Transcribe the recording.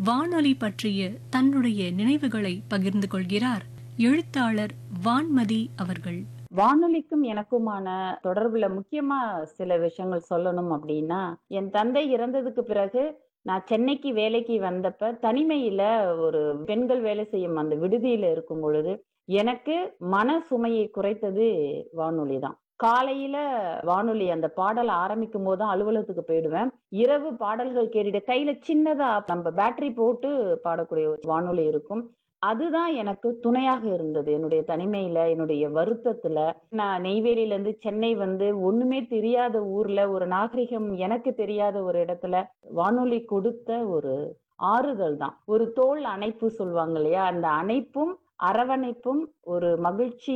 வானொலி பற்றிய தன்னுடைய நினைவுகளை பகிர்ந்து கொள்கிறார் எழுத்தாளர் வான்மதி அவர்கள் வானொலிக்கும் எனக்குமான தொடர்புல முக்கியமா சில விஷயங்கள் சொல்லணும் அப்படின்னா என் தந்தை இறந்ததுக்கு பிறகு நான் சென்னைக்கு வேலைக்கு வந்தப்ப தனிமையில ஒரு பெண்கள் வேலை செய்யும் அந்த விடுதியில இருக்கும் பொழுது எனக்கு மன சுமையை குறைத்தது வானொலி தான் காலையில வானொலி அந்த பாடல் ஆரம்பிக்கும் போது தான் அலுவலகத்துக்கு போயிடுவேன் இரவு பாடல்கள் கேட்டுட்டு கையில சின்னதா நம்ம பேட்டரி போட்டு பாடக்கூடிய ஒரு வானொலி இருக்கும் அதுதான் எனக்கு துணையாக இருந்தது என்னுடைய தனிமையில என்னுடைய வருத்தத்துல நான் நெய்வேலியில இருந்து சென்னை வந்து ஒண்ணுமே தெரியாத ஊர்ல ஒரு நாகரிகம் எனக்கு தெரியாத ஒரு இடத்துல வானொலி கொடுத்த ஒரு ஆறுதல் தான் ஒரு தோல் அணைப்பு சொல்லுவாங்க இல்லையா அந்த அணைப்பும் அரவணைப்பும் ஒரு மகிழ்ச்சி